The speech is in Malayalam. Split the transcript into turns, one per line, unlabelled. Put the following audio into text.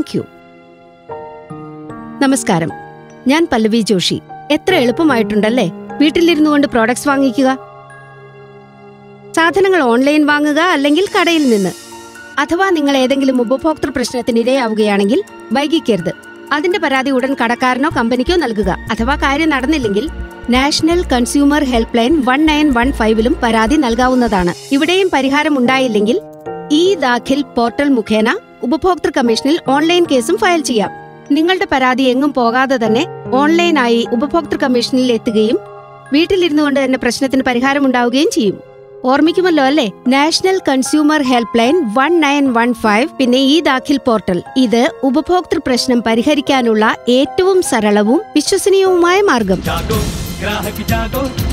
താങ്ക് യു നമസ്കാരം ഞാൻ പല്ലവി ജോഷി എത്ര എളുപ്പമായിട്ടുണ്ടല്ലേ വീട്ടിലിരുന്നു കൊണ്ട് പ്രോഡക്ട്സ് വാങ്ങിക്കുക സാധനങ്ങൾ ഓൺലൈൻ വാങ്ങുക അല്ലെങ്കിൽ കടയിൽ നിന്ന് അഥവാ നിങ്ങൾ ഏതെങ്കിലും ഉപഭോക്തൃ പ്രശ്നത്തിന് ഇരയാവുകയാണെങ്കിൽ വൈകിക്കരുത് അതിന്റെ പരാതി ഉടൻ കടക്കാരനോ കമ്പനിക്കോ നൽകുക അഥവാ കാര്യം നടന്നില്ലെങ്കിൽ national consumer help line one nine one ഫൈവിലും പരാതി നൽകാവുന്നതാണ് ഇവിടെയും പരിഹാരം ഉണ്ടായില്ലെങ്കിൽ ഈ ദാഖിൽ പോർട്ടൽ മുഖേന ഉപഭോക്തൃ കമ്മീഷനിൽ ഓൺലൈൻ കേസും ഫയൽ ചെയ്യാം നിങ്ങളുടെ പരാതി എങ്ങും പോകാതെ തന്നെ ഓൺലൈനായി ഉപഭോക്തൃ കമ്മീഷനിൽ എത്തുകയും വീട്ടിലിരുന്നു കൊണ്ട് തന്നെ പ്രശ്നത്തിന് പരിഹാരം ഉണ്ടാവുകയും ചെയ്യും ഓർമ്മിക്കുമല്ലോ അല്ലേ national consumer help line one nine one five പിന്നെ ഈ ദാഖിൽ പോർട്ടൽ ഇത് ഉപഭോക്തൃ പ്രശ്നം പരിഹരിക്കാനുള്ള ഏറ്റവും സരളവും വിശ്വസനീയവുമായ മാർഗം
जागो ग्राहक जागो